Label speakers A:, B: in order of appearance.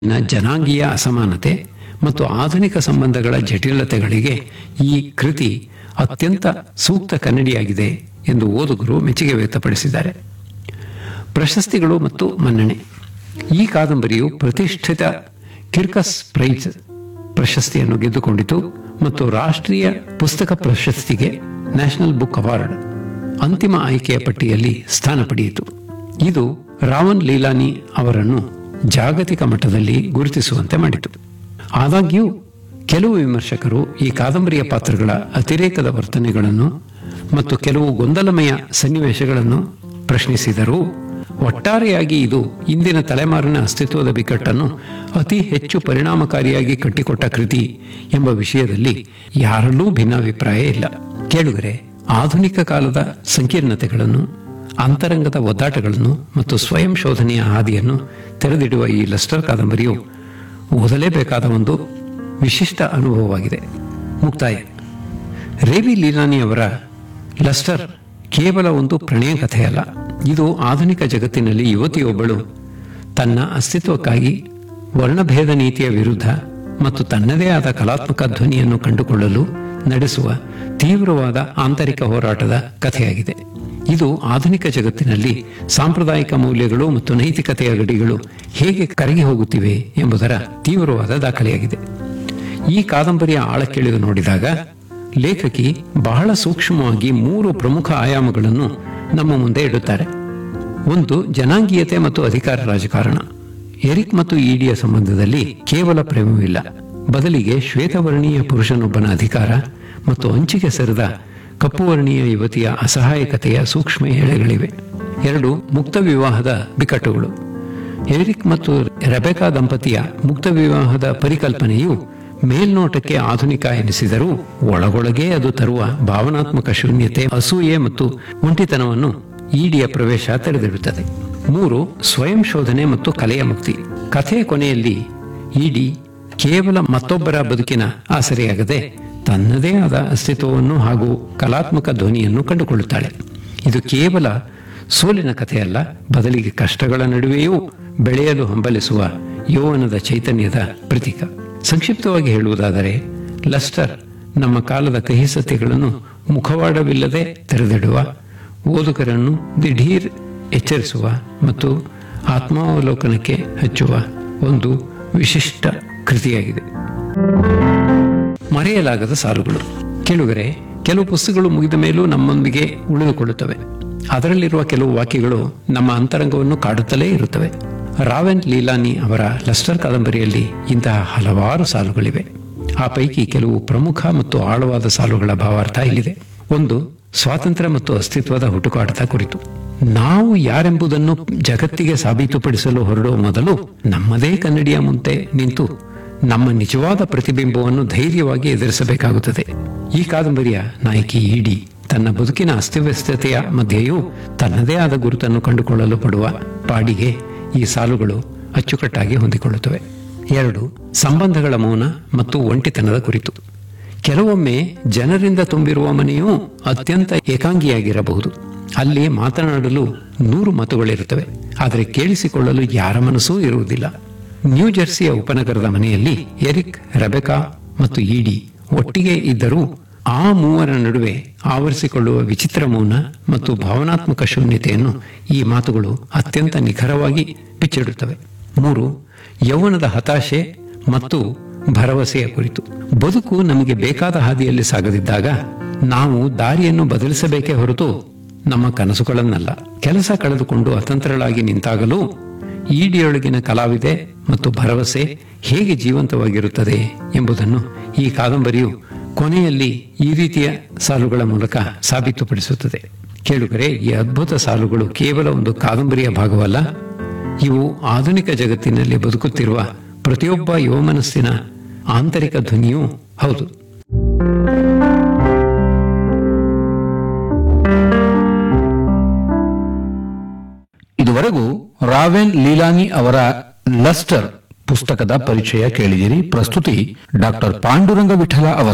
A: ನ ಜನಾಂಗೀಯ ಅಸಮಾನತೆ ಮತ್ತು ಆಧುನಿಕ ಸಂಬಂಧಗಳ ಜಟಿಲತೆಗಳಿಗೆ ಈ ಕೃತಿ ಅತ್ಯಂತ ಸೂಕ್ತ ಕನ್ನಡಿಯಾಗಿದೆ ಎಂದು ಓದುಗರು ಮೆಚ್ಚುಗೆ ವ್ಯಕ್ತಪಡಿಸಿದ್ದಾರೆ ಪ್ರಶಸ್ತಿಗಳು ಮತ್ತು ಮನ್ನಣೆ ಈ ಕಾದಂಬರಿಯು ಪ್ರತಿಷ್ಠಿತ ಕಿರ್ಕಸ್ ಪ್ರೈಸ್ ಪ್ರಶಸ್ತಿಯನ್ನು ಗೆದ್ದುಕೊಂಡಿತು ಮತ್ತು ರಾಷ್ಟ್ರೀಯ ಪುಸ್ತಕ ಪ್ರಶಸ್ತಿಗೆ ನ್ಯಾಷನಲ್ ಬುಕ್ ಅವಾರ್ಡ್ ಅಂತಿಮ ಆಯ್ಕೆಯ ಪಟ್ಟಿಯಲ್ಲಿ ಸ್ಥಾನ ಪಡೆಯಿತು ಇದು ರಾವನ್ ಲೀಲಾನಿ ಅವರನ್ನು ಜಾಗತಿಕ ಮಟ್ಟದಲ್ಲಿ ಗುರುತಿಸುವಂತೆ ಮಾಡಿತು ಆದಾಗ್ಯೂ ಕೆಲವು ವಿಮರ್ಶಕರು ಈ ಕಾದಂಬರಿಯ ಪಾತ್ರಗಳ ಅತಿರೇಕದ ವರ್ತನೆಗಳನ್ನು ಮತ್ತು ಕೆಲವು ಗೊಂದಲಮಯ ಸನ್ನಿವೇಶಗಳನ್ನು ಪ್ರಶ್ನಿಸಿದರು ಒಟ್ಟಾರೆಯಾಗಿ ಇದು ಇಂದಿನ ತಲೆಮಾರಿನ ಅಸ್ತಿತ್ವದ ಬಿಕ್ಕಟ್ಟನ್ನು ಅತಿ ಹೆಚ್ಚು ಪರಿಣಾಮಕಾರಿಯಾಗಿ ಕಟ್ಟಿಕೊಟ್ಟ ಕೃತಿ ಎಂಬ ವಿಷಯದಲ್ಲಿ ಯಾರಲ್ಲೂ ಭಿನ್ನಾಭಿಪ್ರಾಯ ಇಲ್ಲ ಕೇಳುಗರೆ ಆಧುನಿಕ ಕಾಲದ ಸಂಕೀರ್ಣತೆಗಳನ್ನು ಅಂತರಂಗದ ಒದ್ದಾಟಗಳನ್ನು ಮತ್ತು ಸ್ವಯಂ ಶೋಧನೆಯ ಹಾದಿಯನ್ನು ತೆರೆದಿಡುವ ಈ ಲಸ್ಟರ್ ಕಾದಂಬರಿಯು ಓದಲೇಬೇಕಾದ ಒಂದು ವಿಶಿಷ್ಟ ಅನುಭವವಾಗಿದೆ ಮುಕ್ತಾಯ ರೇವಿ ಲೀಲಾನಿ ಅವರ ಲಸ್ಟರ್ ಕೇವಲ ಒಂದು ಪ್ರಣಯ ಕಥೆಯಲ್ಲ ಇದು ಆಧುನಿಕ ಜಗತ್ತಿನಲ್ಲಿ ಯುವತಿಯೊಬ್ಬಳು ತನ್ನ ಅಸ್ತಿತ್ವಕ್ಕಾಗಿ ವರ್ಣಭೇದ ನೀತಿಯ ವಿರುದ್ಧ ಮತ್ತು ತನ್ನದೇ ಆದ ಕಲಾತ್ಮಕ ಧ್ವನಿಯನ್ನು ಕಂಡುಕೊಳ್ಳಲು ನಡೆಸುವ ತೀವ್ರವಾದ ಆಂತರಿಕ ಹೋರಾಟದ ಕಥೆಯಾಗಿದೆ ಇದು ಆಧುನಿಕ ಜಗತ್ತಿನಲ್ಲಿ ಸಾಂಪ್ರದಾಯಿಕ ಮೌಲ್ಯಗಳು ಮತ್ತು ನೈತಿಕತೆಯ ಗಡಿಗಳು ಹೇಗೆ ಕರಗಿ ಹೋಗುತ್ತಿವೆ ಎಂಬುದರ ತೀವ್ರವಾದ ದಾಖಲೆಯಾಗಿದೆ ಈ ಕಾದಂಬರಿಯ ಆಳಕ್ಕಿಳಿದು ನೋಡಿದಾಗ ಲೇಖಕಿ ಬಹಳ ಸೂಕ್ಷ್ಮವಾಗಿ ಮೂರು ಪ್ರಮುಖ ಆಯಾಮಗಳನ್ನು ನಮ್ಮ ಮುಂದೆ ಇಡುತ್ತಾರೆ ಒಂದು ಜನಾಂಗೀಯತೆ ಮತ್ತು ಅಧಿಕಾರ ರಾಜಕಾರಣ ಎರಿಕ್ ಮತ್ತು ಇಡಿಯ ಸಂಬಂಧದಲ್ಲಿ ಕೇವಲ ಪ್ರೇಮವಿಲ್ಲ ಬದಲಿಗೆ ಶ್ವೇತವರ್ಣೀಯ ಪುರುಷನೊಬ್ಬನ ಅಧಿಕಾರ ಮತ್ತು ಅಂಚಿಗೆ ಸರಿದ ಕಪ್ಪುವರ್ಣೀಯ ಯುವತಿಯ ಅಸಹಾಯಕತೆಯ ಸೂಕ್ಷ್ಮ ಎಳೆಗಳಿವೆ ಎರಡು ಮುಕ್ತ ವಿವಾಹದ ಬಿಕ್ಕಟ್ಟುಗಳು ಎರಿಕ್ ಮತ್ತು ರೆಬೆಕಾ ದಂಪತಿಯ ಮುಕ್ತ ವಿವಾಹದ ಪರಿಕಲ್ಪನೆಯು ಮೇಲ್ನೋಟಕ್ಕೆ ಆಧುನಿಕ ಎನಿಸಿದರೂ ಒಳಗೊಳಗೆ ಅದು ತರುವ ಭಾವನಾತ್ಮಕ ಶೂನ್ಯತೆ ಅಸೂಯೆ ಮತ್ತು ಒಂಟಿತನವನ್ನು ಈಡಿಯ ಪ್ರವೇಶ ತೆರೆದಿಡುತ್ತದೆ ಮೂರು ಸ್ವಯಂ ಶೋಧನೆ ಮತ್ತು ಕಲೆಯ ಮುಕ್ತಿ ಕಥೆಯ ಕೊನೆಯಲ್ಲಿ ಇಡಿ ಕೇವಲ ಮತ್ತೊಬ್ಬರ ಬದುಕಿನ ಆಸರೆಯಾಗದೆ ತನ್ನದೇ ಆದ ಅಸ್ತಿತ್ವವನ್ನು ಹಾಗೂ ಕಲಾತ್ಮಕ ಧ್ವನಿಯನ್ನು ಕಂಡುಕೊಳ್ಳುತ್ತಾಳೆ ಇದು ಕೇವಲ ಸೋಲಿನ ಕಥೆಯಲ್ಲ ಬದಲಿಗೆ ಕಷ್ಟಗಳ ನಡುವೆಯೂ ಬೆಳೆಯಲು ಹಂಬಲಿಸುವ ಯೌವನದ ಚೈತನ್ಯದ ಪ್ರತೀಕ ಸಂಕ್ಷಿಪ್ತವಾಗಿ ಹೇಳುವುದಾದರೆ ಲಸ್ಟರ್ ನಮ್ಮ ಕಾಲದ ಕಹಿ ಸತ್ಯಗಳನ್ನು ಮುಖವಾಡವಿಲ್ಲದೆ ತೆರೆದಿಡುವ ಓದುಗರನ್ನು ದಿಢೀರ್ ಎಚ್ಚರಿಸುವ ಮತ್ತು ಆತ್ಮಾವಲೋಕನಕ್ಕೆ ಹಚ್ಚುವ ಒಂದು ವಿಶಿಷ್ಟ ಕೃತಿಯಾಗಿದೆ ಮರೆಯಲಾಗದ ಸಾಲುಗಳು ಕೇಳುಗರೆ ಕೆಲವು ಪುಸ್ತಕಗಳು ಮುಗಿದ ಮೇಲೂ ನಮ್ಮೊಂದಿಗೆ ಉಳಿದುಕೊಳ್ಳುತ್ತವೆ ಅದರಲ್ಲಿರುವ ಕೆಲವು ವಾಕ್ಯಗಳು ನಮ್ಮ ಅಂತರಂಗವನ್ನು ಕಾಡುತ್ತಲೇ ಇರುತ್ತವೆ ರಾವೆನ್ ಲೀಲಾನಿ ಅವರ ಲಸ್ಟರ್ ಕಾದಂಬರಿಯಲ್ಲಿ ಇಂತಹ ಹಲವಾರು ಸಾಲುಗಳಿವೆ ಆ ಪೈಕಿ ಕೆಲವು ಪ್ರಮುಖ ಮತ್ತು ಆಳವಾದ ಸಾಲುಗಳ ಭಾವಾರ್ಥ ಇಲ್ಲಿದೆ ಒಂದು ಸ್ವಾತಂತ್ರ್ಯ ಮತ್ತು ಅಸ್ತಿತ್ವದ ಹುಟುಕಾಟದ ಕುರಿತು ನಾವು ಯಾರೆಂಬುದನ್ನು ಜಗತ್ತಿಗೆ ಸಾಬೀತುಪಡಿಸಲು ಹೊರಡುವ ಮೊದಲು ನಮ್ಮದೇ ಕನ್ನಡಿಯ ಮುಂದೆ ನಿಂತು ನಮ್ಮ ನಿಜವಾದ ಪ್ರತಿಬಿಂಬವನ್ನು ಧೈರ್ಯವಾಗಿ ಎದುರಿಸಬೇಕಾಗುತ್ತದೆ ಈ ಕಾದಂಬರಿಯ ನಾಯಕಿ ಇಡಿ ತನ್ನ ಬದುಕಿನ ಅಸ್ತವ್ಯಸ್ತತೆಯ ಮಧ್ಯೆಯೂ ತನ್ನದೇ ಆದ ಗುರುತನ್ನು ಕಂಡುಕೊಳ್ಳಲು ಪಡುವ ಪಾಡಿಗೆ ಈ ಸಾಲುಗಳು ಅಚ್ಚುಕಟ್ಟಾಗಿ ಹೊಂದಿಕೊಳ್ಳುತ್ತವೆ ಎರಡು ಸಂಬಂಧಗಳ ಮೌನ ಮತ್ತು ಒಂಟಿತನದ ಕುರಿತು ಕೆಲವೊಮ್ಮೆ ಜನರಿಂದ ತುಂಬಿರುವ ಮನೆಯೂ ಅತ್ಯಂತ ಏಕಾಂಗಿಯಾಗಿರಬಹುದು ಅಲ್ಲಿ ಮಾತನಾಡಲು ನೂರು ಮಾತುಗಳಿರುತ್ತವೆ ಆದರೆ ಕೇಳಿಸಿಕೊಳ್ಳಲು ಯಾರ ಮನಸ್ಸೂ ಇರುವುದಿಲ್ಲ ನ್ಯೂ ಜೆರ್ಸಿಯ ಉಪನಗರದ ಮನೆಯಲ್ಲಿ ಎರಿಕ್ ರೆಬೆಕಾ ಮತ್ತು ಇಡಿ ಒಟ್ಟಿಗೆ ಇದ್ದರೂ ಆ ಮೂವರ ನಡುವೆ ಆವರಿಸಿಕೊಳ್ಳುವ ವಿಚಿತ್ರ ಮೌನ ಮತ್ತು ಭಾವನಾತ್ಮಕ ಶೂನ್ಯತೆಯನ್ನು ಈ ಮಾತುಗಳು ಅತ್ಯಂತ ನಿಖರವಾಗಿ ಬಿಚ್ಚಿಡುತ್ತವೆ ಮೂರು ಯೌವನದ ಹತಾಶೆ ಮತ್ತು ಭರವಸೆಯ ಕುರಿತು ಬದುಕು ನಮಗೆ ಬೇಕಾದ ಹಾದಿಯಲ್ಲಿ ಸಾಗದಿದ್ದಾಗ ನಾವು ದಾರಿಯನ್ನು ಬದಲಿಸಬೇಕೇ ಹೊರತು ನಮ್ಮ ಕನಸುಗಳನ್ನಲ್ಲ ಕೆಲಸ ಕಳೆದುಕೊಂಡು ಅತಂತ್ರಳಾಗಿ ನಿಂತಾಗಲೂ ಈಡಿಯೊಳಗಿನ ಕಲಾವಿದೆ ಮತ್ತು ಭರವಸೆ ಹೇಗೆ ಜೀವಂತವಾಗಿರುತ್ತದೆ ಎಂಬುದನ್ನು ಈ ಕಾದಂಬರಿಯು ಕೊನೆಯಲ್ಲಿ ಈ ರೀತಿಯ ಸಾಲುಗಳ ಮೂಲಕ ಸಾಬೀತುಪಡಿಸುತ್ತದೆ ಕೇಳುಗರೆ ಈ ಅದ್ಭುತ ಸಾಲುಗಳು ಕೇವಲ ಒಂದು ಕಾದಂಬರಿಯ ಭಾಗವಲ್ಲ ಇವು ಆಧುನಿಕ ಜಗತ್ತಿನಲ್ಲಿ ಬದುಕುತ್ತಿರುವ ಪ್ರತಿಯೊಬ್ಬ ಯುವ ಮನಸ್ಸಿನ ಆಂತರಿಕ ಧ್ವನಿಯೂ ಹೌದು
B: ಇದುವರೆಗೂ ರಾವೆನ್ ಲೀಲಾನಿ ಅವರ ಲಸ್ಟರ್ ಪುಸ್ತಕದ ಪರಿಚಯ ಕೇಳಿದಿರಿ ಪ್ರಸ್ತುತಿ ಡಾಕ್ಟರ್ ಪಾಂಡುರಂಗ ವಿಠಲ ಅವರು